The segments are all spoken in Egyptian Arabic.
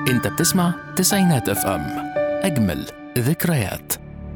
انت بتسمع تسعينات اف ام اجمل ذكريات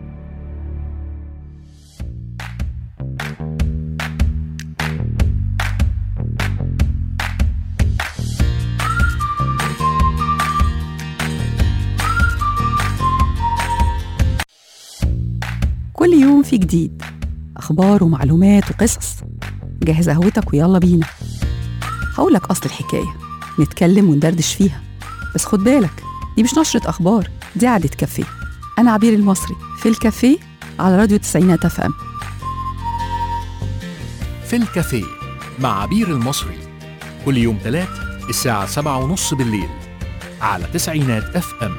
كل يوم في جديد أخبار ومعلومات وقصص جهز قهوتك ويلا بينا هقولك أصل الحكاية نتكلم وندردش فيها بس خد بالك دي مش نشرة أخبار دي قعدة كافيه أنا عبير المصري في الكافيه على راديو تسعينات اف ام في الكافيه مع عبير المصري كل يوم ثلاث الساعة سبعة ونص بالليل على تسعينات اف ام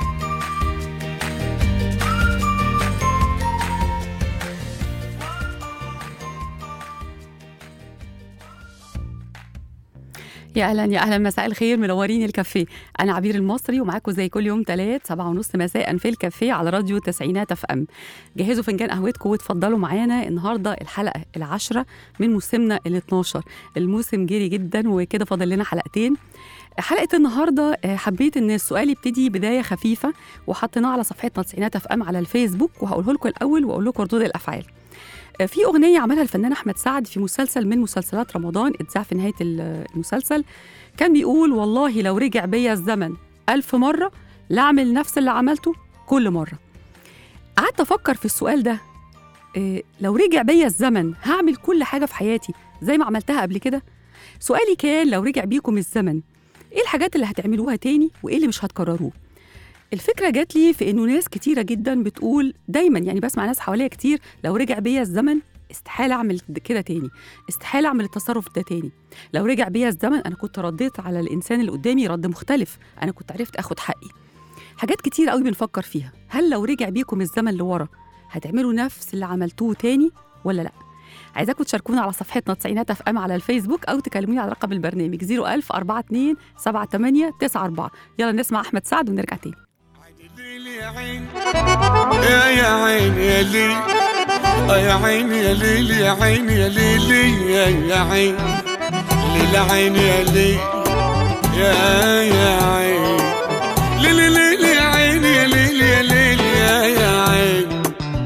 يا اهلا يا اهلا مساء الخير منورين الكافيه انا عبير المصري ومعاكم زي كل يوم ثلاث سبعة ونص مساء في الكافيه على راديو تسعينات اف ام جهزوا فنجان قهوتكم وتفضلوا معانا النهارده الحلقه العاشرة من موسمنا ال 12 الموسم جري جدا وكده فاضل لنا حلقتين حلقه النهارده آه، حبيت ان السؤال يبتدي بدايه خفيفه وحطيناه على صفحتنا تسعينات اف ام على الفيسبوك وهقوله لكم الاول واقول لكم ردود الافعال آه، في أغنية عملها الفنان أحمد سعد في مسلسل من مسلسلات رمضان اتذاع في نهاية ال- المسلسل كان بيقول والله لو رجع بيا الزمن ألف مرة لأعمل نفس اللي عملته كل مرة قعدت أفكر في السؤال ده إيه لو رجع بيا الزمن هعمل كل حاجة في حياتي زي ما عملتها قبل كده سؤالي كان لو رجع بيكم الزمن إيه الحاجات اللي هتعملوها تاني وإيه اللي مش هتكرروه الفكرة جات لي في إنه ناس كتيرة جدا بتقول دايما يعني بسمع ناس حواليا كتير لو رجع بيا الزمن استحالة أعمل د- كده تاني استحالة أعمل التصرف ده تاني لو رجع بيا الزمن أنا كنت رديت على الإنسان اللي قدامي رد مختلف أنا كنت عرفت أخد حقي حاجات كتير قوي بنفكر فيها هل لو رجع بيكم الزمن لورا هتعملوا نفس اللي عملتوه تاني ولا لأ عايزاكم تشاركونا على صفحتنا تسعينات اف ام على الفيسبوك او تكلموني على رقم البرنامج 01000 42 78 94 يلا نسمع احمد سعد ونرجع تاني يا عين يا يا عين يا لي آه يا عين يا ليل يا عين يا ليلي يا يا عين ليل عين يا لي يا يا عين ليلي ليل يا عين يا ليل يا ليل يا يا عين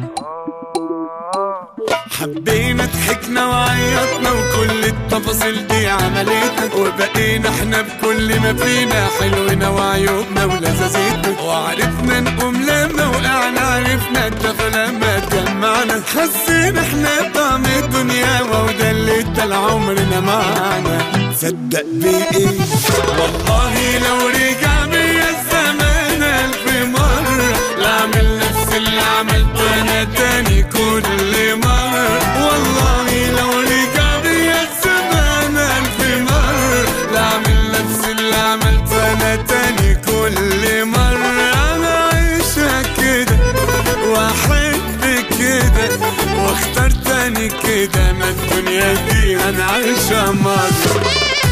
حبينا ضحكنا وعيطنا وكل التفاصيل دي عملتنا وبقينا احنا بكل ما فينا حلونا وعيوبنا ولذاذتنا وعرفنا نقوم لما وقعنا عرفنا الدفى لما اتجمعنا حسينا احنا بطعم الدنيا وده اللي ادى لعمرنا معانا صدق بايه والله لو رجع بيا الزمان الف مرة لا اعمل نفس اللي عملته انا تاني كل مرة والله لو رجع بيا الزمان الف مرة لا اعمل نفس اللي عملته انا تاني كل مرة انا عايشها كده واحب كده واختار تاني كده ما الدنيا دي انا عايشها مرة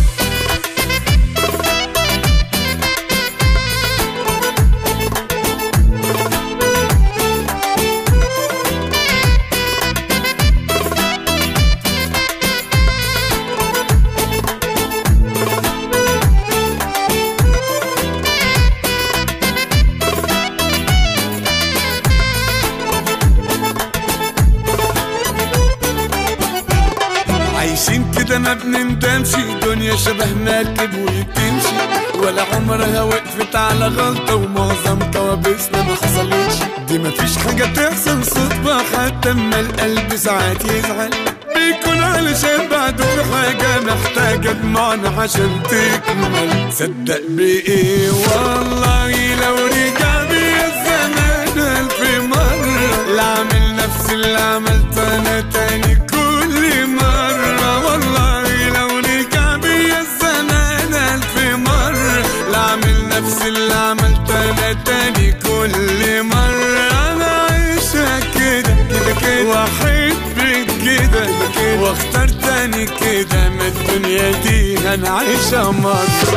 عايشين كده ما بنندمش دنيا شبه مركب وتمشي ولا عمرها وقفت على غلطة ومعظم كوابيسنا ما حصلتش دي مفيش حاجة تحصل صدفة حتى اما القلب ساعات يزعل بيكون علشان بعده في حاجة محتاجة دموعنا عشان تكمل صدق بإيه والله لو رجع بيا الزمان ألف مرة لا أعمل نفس اللي عملته أنا تاني كل مرة والله لو رجع بيا الزمان ألف مرة لا أعمل نفس اللي عملته أنا تاني كل مرة أنا عايشها كده كده كده وأحب كده كده واختار تاني كده ما الدنيا دي أنا عايشها مرة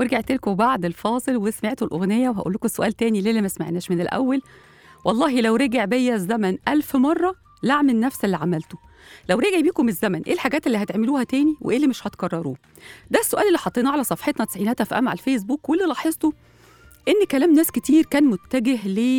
ورجعت لكم بعد الفاصل وسمعتوا الأغنية وهقول لكم السؤال تاني للي ما سمعناش من الأول والله لو رجع بيا الزمن ألف مرة لا أعمل نفس اللي عملته لو رجع بيكم الزمن ايه الحاجات اللي هتعملوها تاني وايه اللي مش هتكرروه ده السؤال اللي حطيناه على صفحتنا تسعينات اف ام على الفيسبوك واللي لاحظته ان كلام ناس كتير كان متجه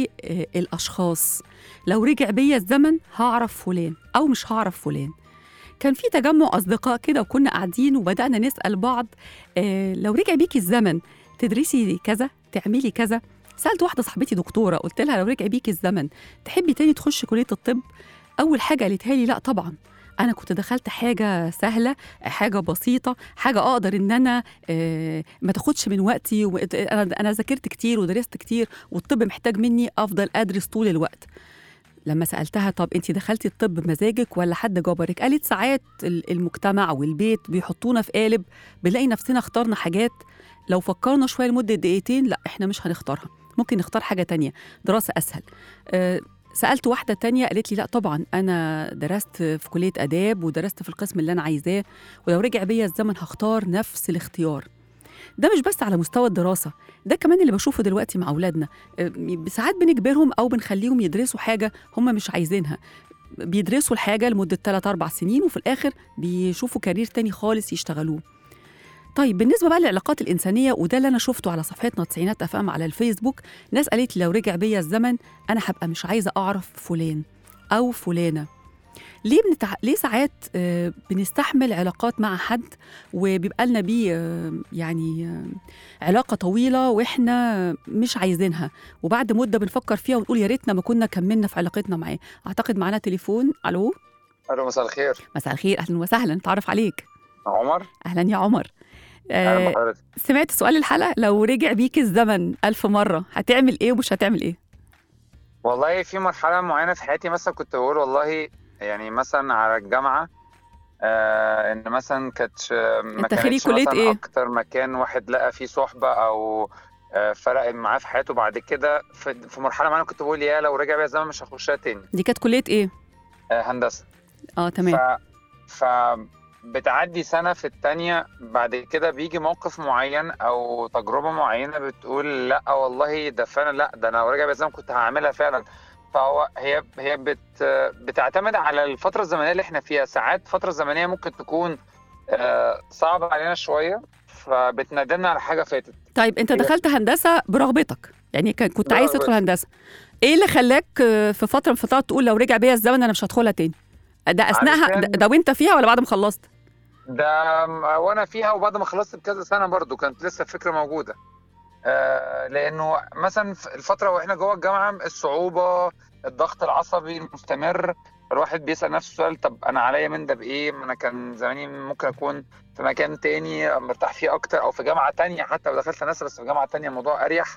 للاشخاص لو رجع بيا الزمن هعرف فلان او مش هعرف فلان كان في تجمع اصدقاء كده وكنا قاعدين وبدانا نسال بعض آه لو رجع بيكي الزمن تدرسي كذا تعملي كذا سالت واحده صاحبتي دكتوره قلت لها لو رجع بيكي الزمن تحبي تاني تخشي كليه الطب اول حاجه قالتها لي لا طبعا انا كنت دخلت حاجه سهله حاجه بسيطه حاجه اقدر ان انا آه ما تاخدش من وقتي وت- انا انا ذاكرت كتير ودرست كتير والطب محتاج مني افضل ادرس طول الوقت لما سالتها طب انت دخلتي الطب بمزاجك ولا حد جبرك قالت ساعات ال- المجتمع والبيت بيحطونا في قالب بنلاقي نفسنا اخترنا حاجات لو فكرنا شويه لمده دقيقتين لا احنا مش هنختارها ممكن نختار حاجه تانية دراسه اسهل أه سالت واحده تانية قالت لي لا طبعا انا درست في كليه اداب ودرست في القسم اللي انا عايزاه ولو رجع بيا الزمن هختار نفس الاختيار ده مش بس على مستوى الدراسه ده كمان اللي بشوفه دلوقتي مع اولادنا أه، ساعات بنجبرهم او بنخليهم يدرسوا حاجه هم مش عايزينها بيدرسوا الحاجه لمده 3 4 سنين وفي الاخر بيشوفوا كارير تاني خالص يشتغلوه طيب بالنسبه بقى للعلاقات الانسانيه وده اللي انا شفته على صفحتنا تسعينات اف ام على الفيسبوك ناس قالت لي لو رجع بيا الزمن انا هبقى مش عايزه اعرف فلان او فلانه ليه بنتع... ليه ساعات آه، بنستحمل علاقات مع حد وبيبقى لنا بيه آه، يعني آه، علاقه طويله واحنا مش عايزينها وبعد مده بنفكر فيها ونقول يا ريتنا ما كنا كملنا في علاقتنا معاه اعتقد معانا تليفون الو الو مساء الخير مساء الخير اهلا وسهلا نتعرف عليك عمر اهلا يا عمر اهلا آه بحضرتك سمعت سؤال الحلقه لو رجع بيك الزمن ألف مره هتعمل ايه ومش هتعمل ايه والله في مرحله معينه في حياتي مثلا كنت بقول والله يعني مثلا على الجامعه آه ان مثلا كانتش ما أنت خريج كانتش كلية مثلا إيه؟ اكتر مكان واحد لقى فيه صحبه او آه فرق معاه في حياته بعد كده في, في مرحله معينه كنت بقول يا لو رجع بيا الزمن مش هخشها تاني دي كانت كليه ايه آه هندسه اه تمام ف... ف بتعدي سنة في التانية بعد كده بيجي موقف معين أو تجربة معينة بتقول لأ والله ده فعلا لأ ده أنا لو راجع بالزمن كنت هعملها فعلا فهو هي هي بت بتعتمد على الفترة الزمنية اللي احنا فيها ساعات فترة زمنية ممكن تكون آه، صعبة علينا شوية فبتندلنا على حاجة فاتت طيب انت هي- دخلت هندسه برغبتك يعني كان- كنت عايز برغبتي. تدخل هندسه ايه اللي خلاك آه، في فتره من الفترات تقول لو رجع بيا الزمن انا مش هدخلها تاني ده اثناءها علشان- ده, ده وانت فيها ولا بعد ما خلصت ده م- وانا فيها وبعد ما خلصت بكذا سنه برضو كانت لسه الفكره موجوده آه لانه مثلا في الفتره واحنا جوه الجامعه الصعوبه الضغط العصبي المستمر الواحد بيسال نفسه سؤال طب انا عليا من ده بايه ما انا كان زماني ممكن اكون في مكان تاني مرتاح فيه اكتر او في جامعه تانية حتى لو دخلت هندسه بس في جامعه تانية الموضوع اريح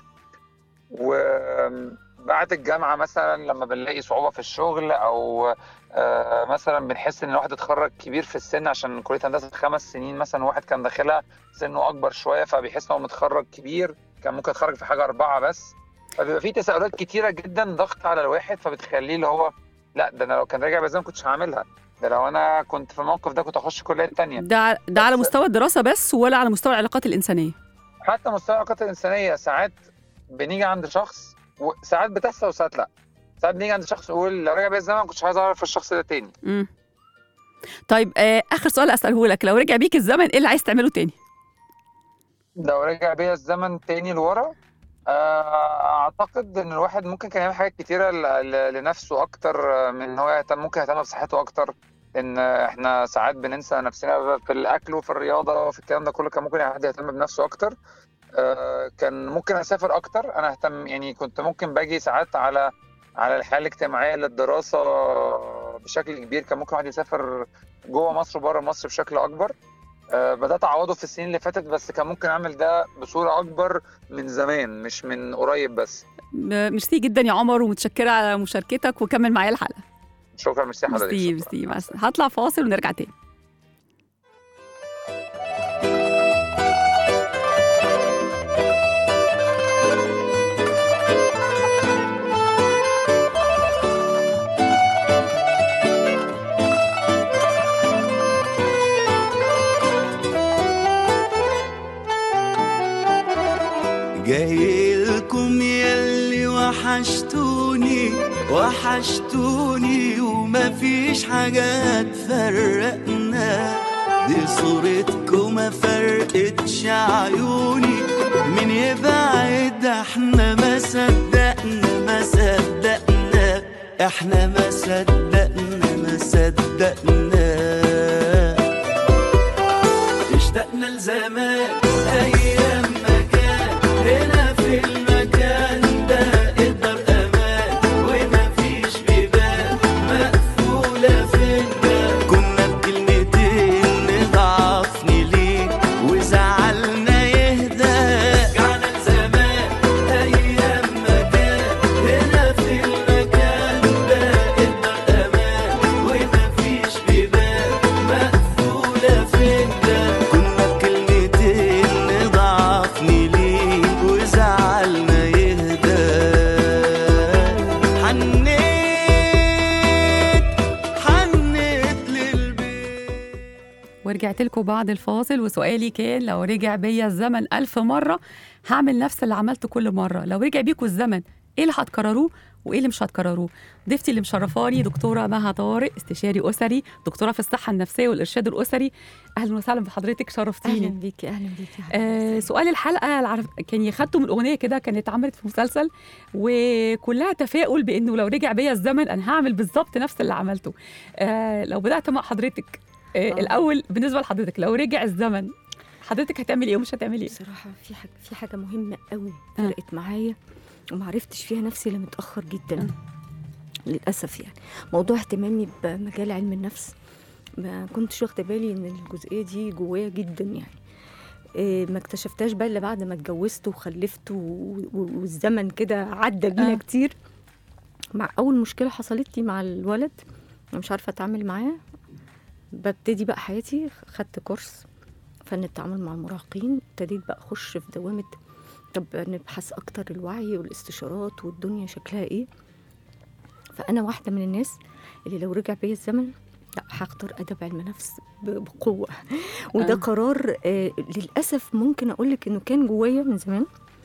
وبعد الجامعه مثلا لما بنلاقي صعوبه في الشغل او آه، مثلا بنحس ان الواحد اتخرج كبير في السن عشان كليه هندسه خمس سنين مثلا واحد كان داخلها سنه اكبر شويه فبيحس ان هو متخرج كبير كان ممكن يتخرج في حاجه اربعه بس فبيبقى في تساؤلات كتيره جدا ضغط على الواحد فبتخليه اللي هو لا ده انا لو كان راجع بالزمن كنتش هعملها ده لو انا كنت في الموقف ده كنت اخش كليه تانية ده ع- ده على بس- مستوى الدراسه بس ولا على مستوى العلاقات الانسانيه حتى مستوى العلاقات الانسانيه ساعات بنيجي عند شخص وساعات بتحصل وساعات لا ساعات بنيجي عند شخص يقول لو رجع بيا الزمن كنتش عايز اعرف الشخص ده تاني امم طيب آه اخر سؤال اساله لك لو رجع بيك الزمن ايه اللي عايز تعمله تاني لو رجع بيا الزمن تاني لورا آه، اعتقد ان الواحد ممكن كان يعمل حاجات كتيره ل- ل- لنفسه اكتر من ان هو يهتم ممكن يهتم بصحته اكتر ان احنا ساعات بننسى نفسنا في الاكل وفي الرياضه وفي الكلام ده كله كان ممكن الواحد يهتم بنفسه اكتر آه، كان ممكن اسافر اكتر انا اهتم يعني كنت ممكن باجي ساعات على على الحياه الاجتماعيه للدراسه بشكل كبير كان ممكن الواحد يسافر جوه مصر وبره مصر بشكل اكبر آه، بدات اعوضه في السنين اللي فاتت بس كان ممكن اعمل ده بصوره اكبر من زمان مش من قريب بس م- ميرسي جدا يا عمر ومتشكره على مشاركتك وكمل معايا الحلقه شكرا ميرسي حضرتك ميرسي شكراً. ميرسي مع السلامة. هطلع فاصل ونرجع تاني جايلكم ياللي وحشتوني وحشتوني ومفيش حاجة تفرقنا دي صورتكم ما فرقتش عيوني من يبعد احنا ما صدقنا ما صدقنا احنا ما صدقنا ما صدقنا اشتقنا لزمان ايام ما كان هنا في المكان ده الدار امان وما فيش بيبان مقفوله فينا كنا بكلمتين نضعفني ليك وزعلنا يهدى رجعنا لزمان ايام ما كان هنا في المكان ده الدار امان وما فيش بيبان مقفوله فينا كنا بكلمتين نضعفني ليك وزعلنا يهدى حنيت حنيت للبيت ورجعت لكم بعد الفاصل وسؤالي كان لو رجع بيا الزمن ألف مرة هعمل نفس اللي عملته كل مرة لو رجع بيكم الزمن ايه اللي هتكرروه وايه اللي مش هتكرروه ضيفتي اللي مشرفاني دكتوره مها طارق استشاري اسري دكتوره في الصحه النفسيه والارشاد الاسري اهلا وسهلا بحضرتك اهلا شرفتيني بيكي اهلا بيكي آه سؤال الحلقه العرف... كان خدته من اغنيه كده كانت اتعملت في مسلسل وكلها تفاؤل بانه لو رجع بيا الزمن انا هعمل بالظبط نفس اللي عملته آه لو بدات مع حضرتك آه آه. الاول بالنسبه لحضرتك لو رجع الزمن حضرتك هتعملي ايه ومش هتعملي ايه بصراحه في حاجه في حاجه مهمه قوي آه. فرقت معايا وما عرفتش فيها نفسي الا متاخر جدا للاسف يعني موضوع اهتمامي بمجال علم النفس ما كنتش واخده بالي ان الجزئيه دي جوايا جدا يعني إيه، ما اكتشفتهاش بقى الا بعد ما اتجوزت وخلفت و- و- والزمن كده عدى بينا آه. آه. كتير مع اول مشكله حصلت لي مع الولد انا مش عارفه اتعامل معاه ببتدي بقى حياتي خدت كورس فن التعامل مع المراهقين ابتديت بقى اخش في دوامه طب نبحث اكتر الوعي والاستشارات والدنيا شكلها ايه فانا واحده من الناس اللي لو رجع بيا الزمن لا هختار ادب علم نفس ب- بقوه وده آه. آه. قرار آه للاسف ممكن اقول لك انه كان جوايا من زمان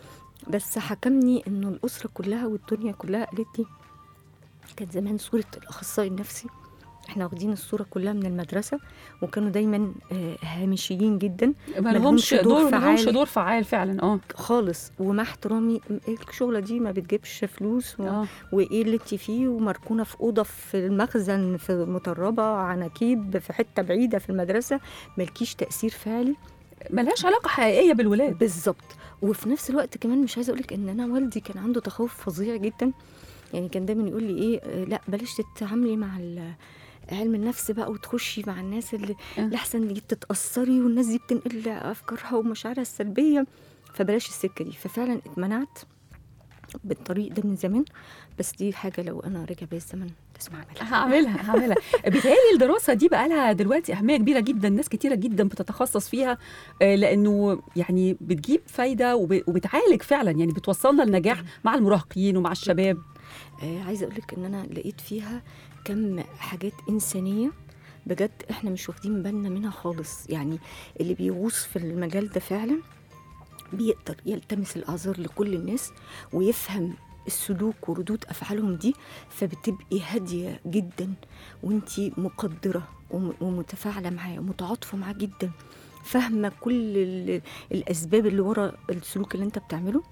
بس حكمني انه الاسره كلها والدنيا كلها قالت لي كانت زمان صوره الاخصائي النفسي احنا واخدين الصوره كلها من المدرسه وكانوا دايما آه هامشيين جدا ما ملهمش لهمش دور دور ما لهمش فعال. دور فعال فعلا اه خالص ومع احترامي م- الشغله دي ما بتجيبش فلوس و... اه وايه اللي انت فيه ومركونه في اوضه في المخزن في مطربه عناكيب في حته بعيده في المدرسه ملكيش تاثير فعلي ملهاش علاقه حقيقيه بالولاد بالظبط وفي نفس الوقت كمان مش عايزه اقول لك ان انا والدي كان عنده تخوف فظيع جدا يعني كان دايما يقول لي ايه آه، لا بلاش تتعاملي مع ال- علم النفس بقى وتخشي مع الناس اللي آه. لحسن دي بتتاثري والناس دي بتنقل افكارها ومشاعرها السلبيه فبلاش السكه دي ففعلا اتمنعت بالطريق ده من زمان بس دي حاجه لو انا رجع بيا الزمن لازم اعملها هعملها هعملها بيتهيألي الدراسة دي بقى لها دلوقتي أهمية كبيرة جدا ناس كتيرة جدا بتتخصص فيها آه، لأنه يعني بتجيب فايدة وب- وبتعالج فعلا يعني بتوصلنا لنجاح مع المراهقين ومع الشباب آه عايزه اقول لك ان انا لقيت فيها كم حاجات انسانيه بجد احنا مش واخدين بالنا منها خالص يعني اللي بيغوص في المجال ده فعلا بيقدر يلتمس الاعذار لكل الناس ويفهم السلوك وردود افعالهم دي فبتبقي هاديه جدا وانتي مقدره وم- ومتفاعله معاه ومتعاطفه معاه جدا فاهمه كل ال- الاسباب اللي ورا السلوك اللي انت بتعمله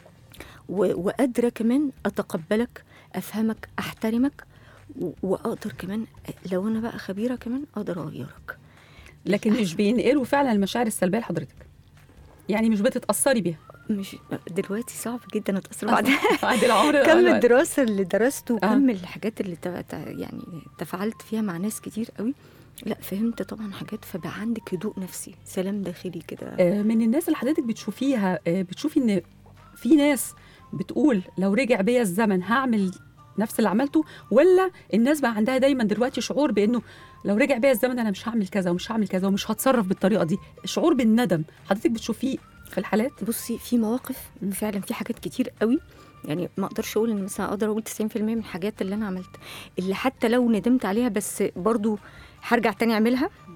و- وقادره كمان اتقبلك افهمك احترمك و- واقدر كمان لو انا بقى خبيره كمان اقدر اغيرك لكن مش بينقلوا فعلا المشاعر السلبية لحضرتك يعني مش بتتأثري بيها مش دلوقتي صعب جدا اتاثر بعدها بعد العمر كم الوقت. الدراسه اللي درسته آه. وكم الحاجات اللي تف- ت- يعني تفاعلت فيها مع ناس كتير قوي لا فهمت طبعا حاجات فبقى عندك هدوء نفسي سلام داخلي كده آه، من الناس اللي حضرتك بتشوفيها آه، بتشوفي ان في ناس بتقول لو رجع بيا الزمن هعمل نفس اللي عملته ولا الناس بقى عندها دايما دلوقتي شعور بانه لو رجع بيا الزمن انا مش هعمل كذا ومش هعمل كذا ومش هتصرف بالطريقه دي شعور بالندم حضرتك بتشوفيه في الحالات بصي في مواقف مم. فعلا في حاجات كتير قوي يعني ما اقدرش اقول ان مثلا اقدر اقول 90% من الحاجات اللي انا عملت اللي حتى لو ندمت عليها بس برضو هرجع تاني اعملها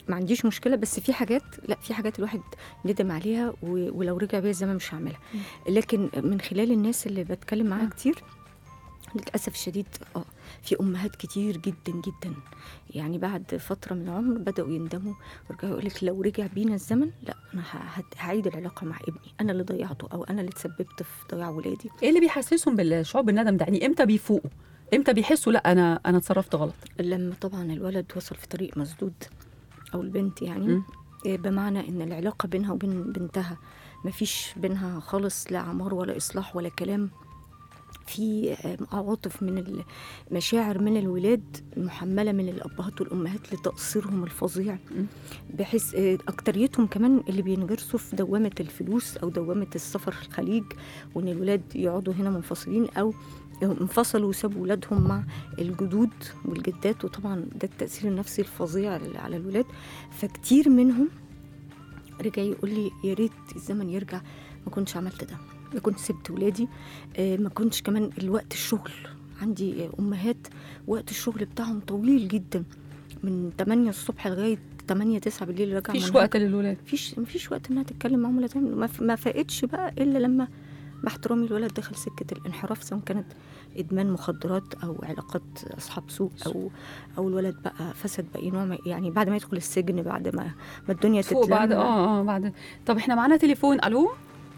ما عنديش مشكله بس في حاجات لا في حاجات الواحد ندم عليها و- ولو رجع بيا الزمن مش هعملها لكن من خلال الناس اللي بتكلم معاها آه. كتير للاسف الشديد اه في امهات كتير جدا جدا يعني بعد فتره من العمر بداوا يندموا ويرجعوا يقول لك لو رجع بينا الزمن لا انا ه- هت- هعيد العلاقه مع ابني انا اللي ضيعته او انا اللي تسببت في ضياع ولادي ايه اللي بيحسسهم بالشعور بالندم ده يعني امتى بيفوقوا امتى بيحسوا لا انا انا اتصرفت غلط لما طبعا الولد وصل في طريق مسدود او البنت يعني مم. إيه بمعنى ان العلاقه بينها وبين بنتها مفيش بينها خالص لا عمار ولا اصلاح ولا كلام في آه، عواطف من المشاعر من الولاد محمله من الابهات والامهات لتقصيرهم الفظيع بحيث آه، اكتريتهم كمان اللي بينغرسوا في دوامه الفلوس او دوامه السفر الخليج وان الولاد يقعدوا هنا منفصلين او انفصلوا وسابوا ولادهم مع الجدود والجدات وطبعا ده التاثير النفسي الفظيع على الولاد فكتير منهم رجع يقول لي يا ريت الزمن يرجع ما كنتش عملت ده ما كنت سبت ولادي آه، ما كنتش كمان الوقت الشغل عندي آه، امهات وقت الشغل بتاعهم طويل جدا من 8 الصبح لغايه 8 9 بالليل راجعه مفيش منهكة. وقت للولاد مفيش مفيش وقت انها تتكلم معاهم ولا تعمل ما, ف- ما فاقتش بقى الا لما مع احترامي الولد دخل سكه الانحراف سواء كانت ادمان مخدرات او علاقات اصحاب سوء او او الولد بقى فسد باي نوع من- يعني بعد ما يدخل السجن بعد ما ما الدنيا فوق تتلم بعد اه اه بعد طب احنا معانا تليفون الو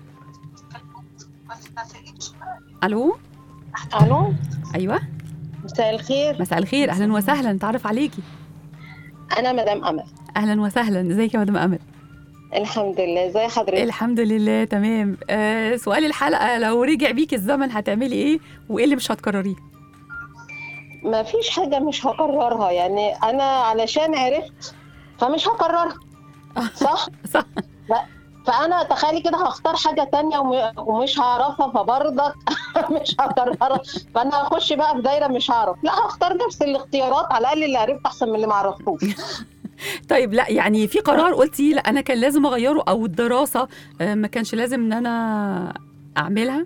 الو الو ايوه مساء الخير مساء الخير اهلا وسهلا تعرف عليكي انا مدام امل اهلا وسهلا ازيك يا مدام امل الحمد لله ازي حضرتك الحمد لله تمام آه سؤال الحلقه لو رجع بيك الزمن هتعملي ايه وايه اللي مش هتكرريه ما فيش حاجه مش هكررها يعني انا علشان عرفت فمش هكررها صح صح فانا تخيلي كده هختار حاجه تانية وم- ومش هعرفها فبرضك مش هكررها فانا هخش بقى في دايره مش هعرف لا هختار نفس الاختيارات على الاقل اللي عرفت احسن من اللي ما عرفتوش طيب لا يعني في قرار قلتي لا انا كان لازم اغيره او الدراسه آه ما كانش لازم ان انا اعملها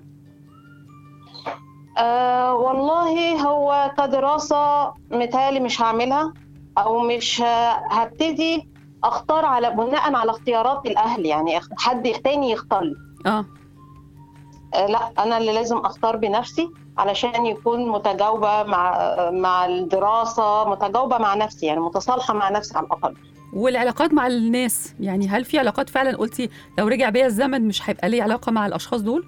أه والله هو كدراسة متهيألي مش هعملها أو مش ه- هبتدي أختار على بناء على اختيارات الأهل يعني اخ- حد تاني يختار لي اه أه لا أنا اللي لازم أختار بنفسي علشان يكون متجاوبة مع مع الدراسة متجاوبة مع نفسي يعني متصالحة مع نفسي على الأقل والعلاقات مع الناس يعني هل في علاقات فعلا قلتي لو رجع بيا الزمن مش هيبقى لي علاقه مع الاشخاص دول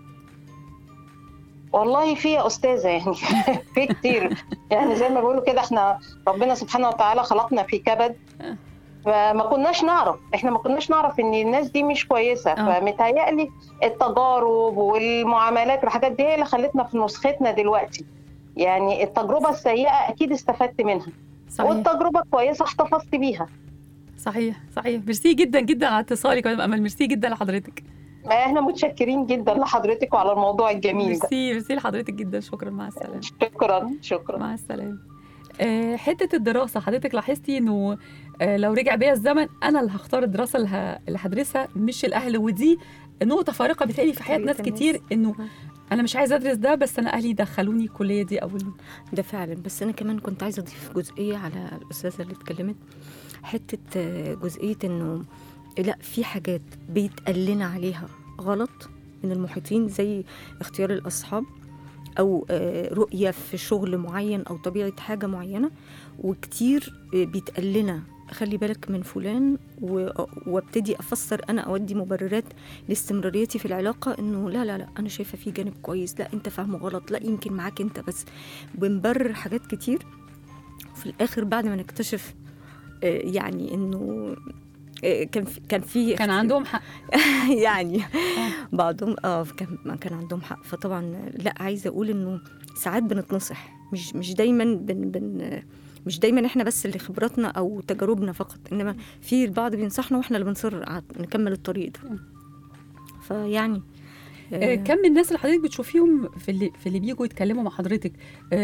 والله في يا أستاذة يعني في كتير يعني زي ما بيقولوا كده احنا ربنا سبحانه وتعالى خلقنا في كبد فما كناش نعرف احنا ما كناش نعرف ان الناس دي مش كويسة آه. فمتهيألي التجارب والمعاملات والحاجات دي هي اللي خلتنا في نسختنا دلوقتي يعني التجربة السيئة أكيد استفدت منها صحيح والتجربة الكويسة احتفظت بيها صحيح صحيح ميرسي جدا جدا على اتصالك يا مدام امل ميرسي جدا لحضرتك احنا متشكرين جدا لحضرتك وعلى الموضوع الجميل ده ميرسي ميرسي لحضرتك جدا شكرا مع السلامه شكرا شكرا مع السلامه آه، حته الدراسه حضرتك لاحظتي انه آه، لو رجع بيا الزمن انا اللي هختار الدراسه اللي ه- اللي هدرسها مش الاهل ودي نقطه فارقه بتهيألي في حياه طريقة ناس الناس. كتير انه انا مش عايزه ادرس ده بس انا اهلي دخلوني الكليه دي او ال- ده فعلا بس انا كمان كنت عايزه اضيف جزئيه على الاستاذه اللي اتكلمت حته آه، جزئيه انه لا في حاجات بيتقال لنا عليها غلط من المحيطين زي اختيار الاصحاب او آه، رؤيه في شغل معين او طبيعه حاجه معينه وكتير آه، بيتقال لنا خلي بالك من فلان و- وابتدي افسر انا اودي مبررات لاستمراريتي في العلاقه انه لا لا لا انا شايفه في جانب كويس لا انت فاهمه غلط لا يمكن معاك انت بس بنبرر حاجات كتير وفي الاخر بعد ما نكتشف آه، يعني انه آه، كان في كان في كان عندهم حق يعني بعضهم اه كان ما كان عندهم حق فطبعا لا عايزه اقول انه ساعات بنتنصح مش مش دايما بن بن مش دايما احنا بس اللي خبراتنا او تجاربنا فقط انما في البعض بينصحنا واحنا اللي بنصر ع- نكمل الطريق ده فيعني آه، كم من الناس اللي حضرتك بتشوفيهم في اللي في اللي بيجوا يتكلموا مع حضرتك آه،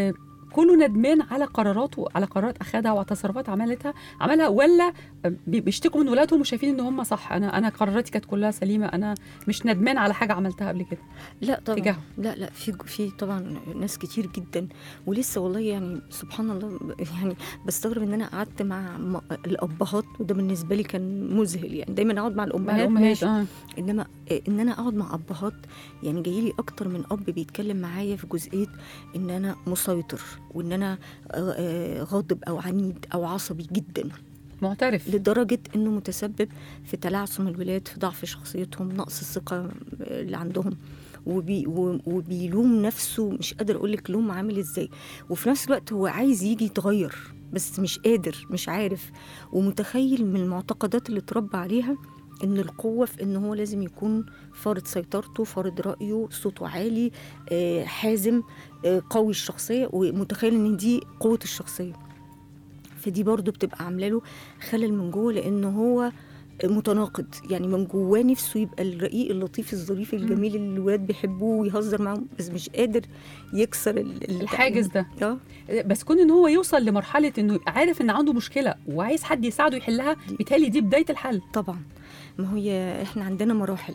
كله ندمان على قراراته على قرارات اخذها وعلى تصرفات عملتها عملها ولا بي- بيشتكوا من ولادهم وشايفين ان هم صح انا انا قراراتي كانت كلها سليمه انا مش ندمان على حاجه عملتها قبل كده لا طبعا تجاههم. لا لا في في طبعا ناس كتير جدا ولسه والله يعني سبحان الله يعني بستغرب ان انا قعدت مع م- الابهات وده بالنسبه لي كان مذهل يعني دايما اقعد مع مع الامهات الامهات ماشي اه انما آه، ان انا اقعد مع ابهات يعني جاي لي اكتر من اب بيتكلم معايا في جزئيه ان انا مسيطر وان انا آه، آه، غاضب او عنيد او عصبي جدا معترف لدرجه انه متسبب في تلعثم الولاد في ضعف شخصيتهم نقص الثقه اللي عندهم وبي و- وبيلوم نفسه مش قادر اقول لك لوم عامل ازاي وفي نفس الوقت هو عايز يجي يتغير بس مش قادر مش عارف ومتخيل من المعتقدات اللي اتربى عليها ان القوه في ان هو لازم يكون فارض سيطرته فارض رايه صوته عالي آه، حازم آه، قوي الشخصيه ومتخيل ان دي قوه الشخصيه فدي برضو بتبقى عامله له خلل من جوه لان هو متناقض يعني من جواه نفسه يبقى الرقيق اللطيف الظريف الجميل اللي الولاد بيحبوه ويهزر معاهم بس مش قادر يكسر ال- ال- الحاجز ده اه بس كون ان هو يوصل لمرحله انه عارف ان عنده مشكله وعايز حد يساعده يحلها بالتالي دي بدايه الحل طبعا ما هي احنا عندنا مراحل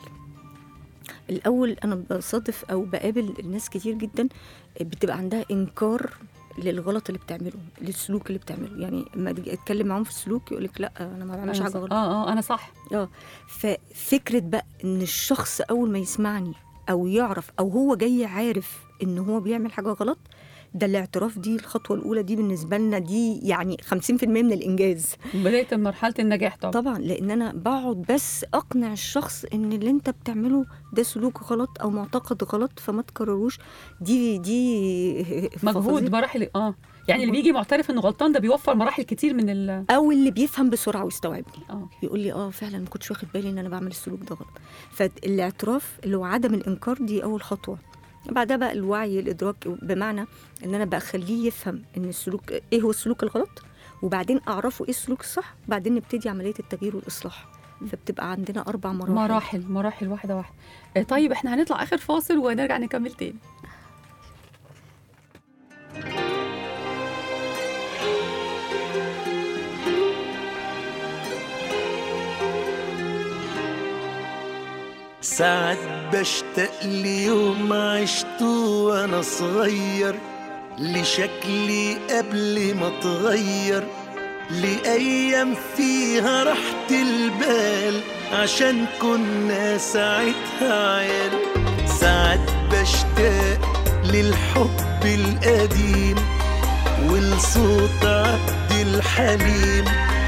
الاول انا بصادف او بقابل ناس كتير جدا بتبقى عندها انكار للغلط اللي بتعمله للسلوك اللي بتعمله يعني لما تيجي اتكلم معاهم في السلوك يقول لك لا انا ما بعملش أنا حاجه صح. غلط اه اه انا صح اه ففكره بقى ان الشخص اول ما يسمعني او يعرف او هو جاي عارف ان هو بيعمل حاجه غلط ده الاعتراف دي الخطوه الاولى دي بالنسبه لنا دي يعني 50% من الانجاز بدايه مرحله النجاح طبعا طبعا لان انا بقعد بس اقنع الشخص ان اللي انت بتعمله ده سلوك غلط او معتقد غلط فما تكرروش دي دي مجهود فظيع. مراحل اه يعني اللي بيجي معترف انه غلطان ده بيوفر مراحل كتير من ال او اللي بيفهم بسرعه ويستوعبني اه أوكي. يقول لي اه فعلا ما كنتش واخد بالي ان انا بعمل السلوك ده غلط فالاعتراف اللي هو عدم الانكار دي اول خطوه بعدها بقى الوعي الادراك بمعنى ان انا بخليه يفهم ان السلوك ايه هو السلوك الغلط وبعدين اعرفه ايه السلوك الصح بعدين نبتدي عمليه التغيير والاصلاح فبتبقى عندنا اربع مراحل مراحل مراحل واحده واحده آه، طيب احنا هنطلع اخر فاصل ونرجع نكمل تاني ساعات بشتاق ليوم عشته وانا صغير لشكلي قبل ما اتغير لأيام فيها راحة البال عشان كنا ساعتها عيال ساعات بشتاق للحب القديم ولصوت عبد الحليم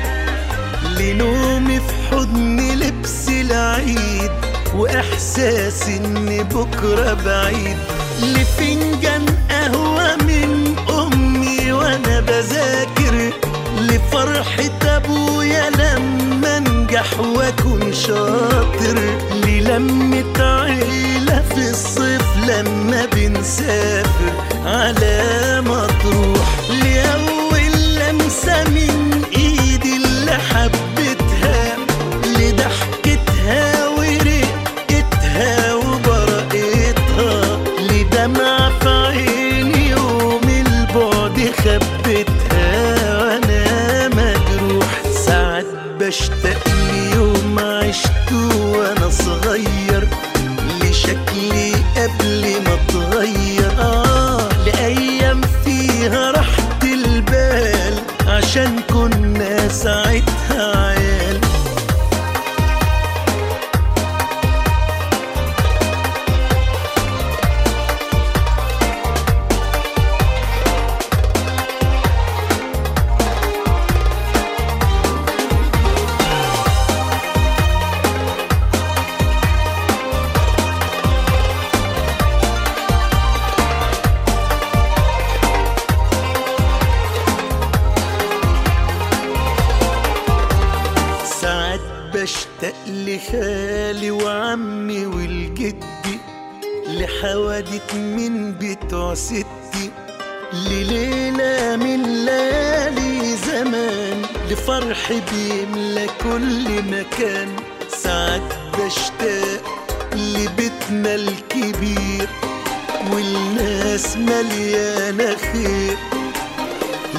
لنومي في حضن لبس العيد واحساس ان بكره بعيد لفنجان قهوه من امي وانا بذاكر لفرحه ابويا لما انجح واكون شاطر للمه عيله في الصيف لما بنسافر على مطروح لاول لمسه من ايدي اللي حبيتها لضحكتها ورقتها وبرقتها لدمع في عيني يوم البعد خبتها وانا مجروح ساعات بشتاق ليوم عشته وانا صغير لشكلي قبل ما اتغير اه لايام فيها راحة البال عشان كنا ساعتها عيال ساعات بشتاق لخالي وعمي والجدي لحوادث من بتوع ستي لليلة من ليالي زمان لفرح بيملى كل مكان ساعات بشتاق لبيتنا الكبير والناس مليانة خير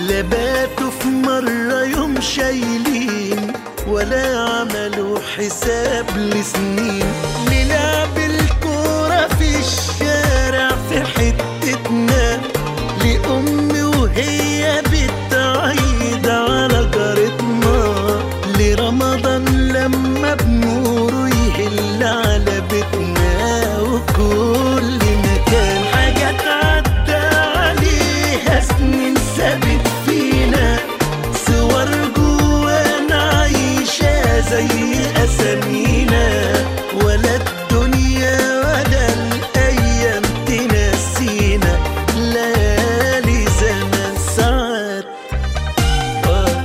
لا باتوا في مرة يوم شايلين ولا عملوا حساب لسنين نلعب الكورة في الشارع في حتتنا لأمي وهي بتعيد على جارتنا لرمضان لما بنوره يهل على بيتنا وكل مكان حاجات عدى عليها سنين ثابت فينا صور جوانا عايشة زي أسامينا ولا الدنيا ولا الأيام تنسينا ليالي زمان ساعات آه.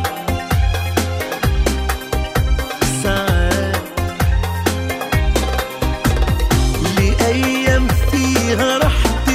ساعات لأيام فيها راحة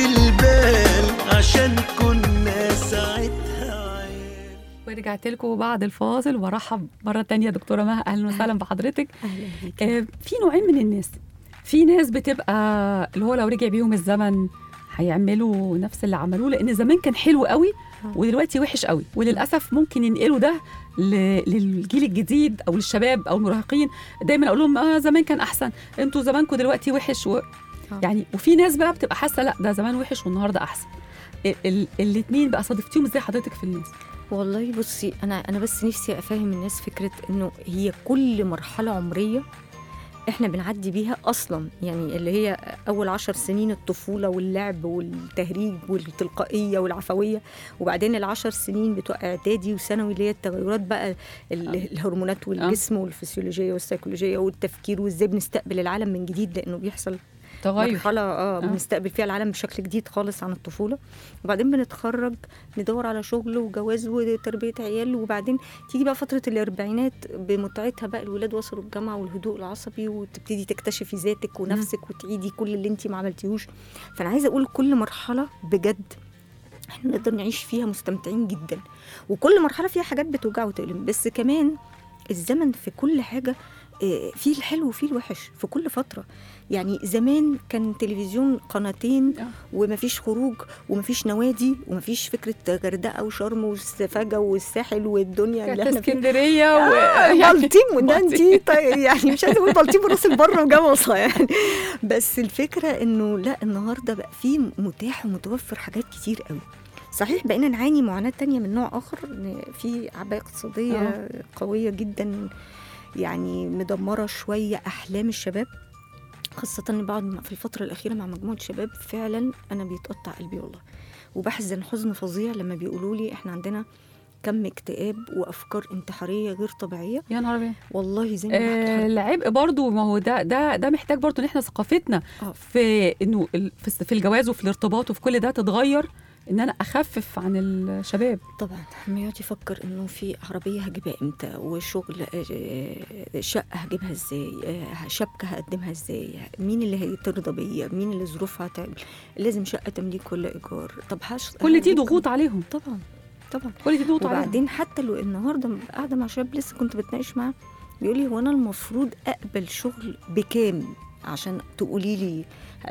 البال عشان كنا ساعتها عيال ورجعت لكم بعد الفاصل وبرحب مرة تانية دكتورة مها أهلا وسهلا بحضرتك اهلا بيك آه، في نوعين من الناس في ناس بتبقى اللي هو لو رجع بيهم الزمن هيعملوا نفس اللي عملوه لان زمان كان حلو قوي ودلوقتي وحش قوي وللاسف ممكن ينقلوا ده ل- للجيل الجديد او للشباب او المراهقين دايما اقول لهم آه زمان كان احسن انتوا زمانكم دلوقتي وحش و... يعني وفي ناس بقى بتبقى حاسه لا ده زمان وحش والنهارده احسن ال- ال- الاتنين بقى صادفتيهم ازاي حضرتك في الناس والله بصي انا انا بس نفسي افهم الناس فكره انه هي كل مرحله عمريه احنا بنعدي بيها اصلا يعني اللي هي اول عشر سنين الطفوله واللعب والتهريج والتلقائيه والعفويه وبعدين العشر سنين بتوع اعدادي وثانوي اللي هي التغيرات بقى ال- الهرمونات والجسم والفسيولوجيه والسيكولوجيه والتفكير وازاي بنستقبل العالم من جديد لانه بيحصل تغير مرحلة اه آه. بنستقبل فيها العالم بشكل جديد خالص عن الطفولة وبعدين بنتخرج ندور على شغل وجواز وتربية عيال وبعدين تيجي بقى فترة الأربعينات بمتعتها بقى الولاد وصلوا الجامعة والهدوء العصبي وتبتدي تكتشفي ذاتك ونفسك وتعيدي كل اللي انت ما عملتيهوش فأنا عايزة أقول كل مرحلة بجد احنا نقدر نعيش فيها مستمتعين جدا وكل مرحلة فيها حاجات بتوجع وتؤلم بس كمان الزمن في كل حاجة آه، فيه الحلو وفيه الوحش في كل فترة يعني زمان كان تلفزيون قناتين آه. ومفيش خروج ومفيش نوادي ومفيش فكرة غردقة وشرم والسفاجة والساحل والدنيا اللي كانت احنا فيها اسكندريه و... آه، بلطيم وده بلطيم. انت طيب يعني مش عايزه اقول بلطيم وراس البر وجمصه يعني بس الفكره انه لا النهارده بقى في متاح ومتوفر حاجات كتير قوي صحيح بقينا نعاني معاناه تانية من نوع اخر إن في عباءه اقتصاديه آه. قويه جدا يعني مدمره شويه احلام الشباب خاصة إني بقعد مع- في الفترة الأخيرة مع مجموعة شباب فعلا أنا بيتقطع قلبي والله وبحزن حزن فظيع لما بيقولوا لي إحنا عندنا كم اكتئاب وأفكار انتحارية غير طبيعية يا نهار ابيض والله زي ما آه، بحكي العبء برضو ما هو ده ده ده محتاج برضو ان احنا ثقافتنا آه. في انه ال- في الس- في الجواز وفي الارتباط وفي كل ده تتغير ان انا اخفف عن الشباب طبعا لما يقعد يفكر انه في عربيه هجيبها امتى وشغل آه، شقه هجيبها ازاي آه، شبكه هقدمها ازاي مين اللي هيترضى بيا مين اللي ظروفها هتعمل لازم شقه تمليك ولا ايجار طب هش كل دي هجيب ضغوط كم- عليهم طبعا طبعا كل دي ضغوط عليهم وبعدين حتى لو النهارده قاعده مع شاب لسه كنت بتناقش معاه بيقول لي هو انا المفروض اقبل شغل بكام عشان تقولي لي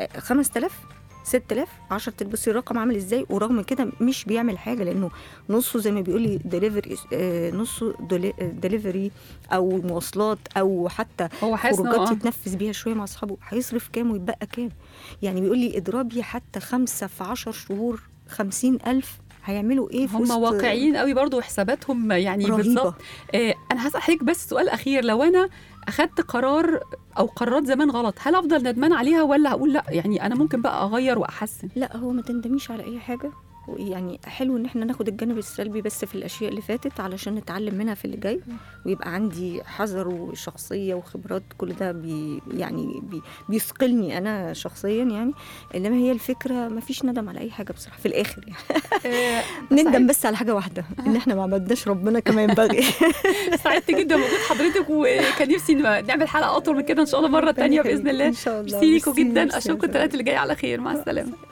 5000 6000 10 تلبسي الرقم عامل ازاي ورغم كده مش بيعمل حاجه لانه نصه زي ما بيقول لي دليفري نصه دليفري او مواصلات او حتى هو حاسس إنه- خروجات آه. يتنفس بيها شويه مع اصحابه هيصرف كام ويبقى كام يعني بيقول لي اضربي حتى خمسة في عشر شهور خمسين ألف هيعملوا ايه في هم وسط- واقعيين قوي برضو وحساباتهم يعني رهيبة. بالظبط آه انا هسال حضرتك بس سؤال اخير لو انا اخدت قرار او قرارات زمان غلط هل افضل ندمان عليها ولا هقول لا يعني انا ممكن بقى اغير واحسن لا هو ما تندميش على اي حاجه يعني حلو ان احنا ناخد الجانب السلبي بس في الاشياء اللي فاتت علشان نتعلم منها في اللي جاي ويبقى عندي حذر وشخصيه وخبرات كل ده بي يعني بي بيثقلني انا شخصيا يعني انما هي الفكره ما فيش ندم على اي حاجه بصراحه في الاخر يعني آه نندم بس على حاجه واحده ان احنا ما عبدناش ربنا كما ينبغي سعدت جدا بوجود حضرتك وكان نفسي نعمل حلقه اطول من كده ان شاء الله مره تانية باذن الله ان شاء الله ميرسي ليكوا ميرسي، جدا ميرسي يا اشوفكم سلام. الثلاث اللي جاي على خير مع السلامه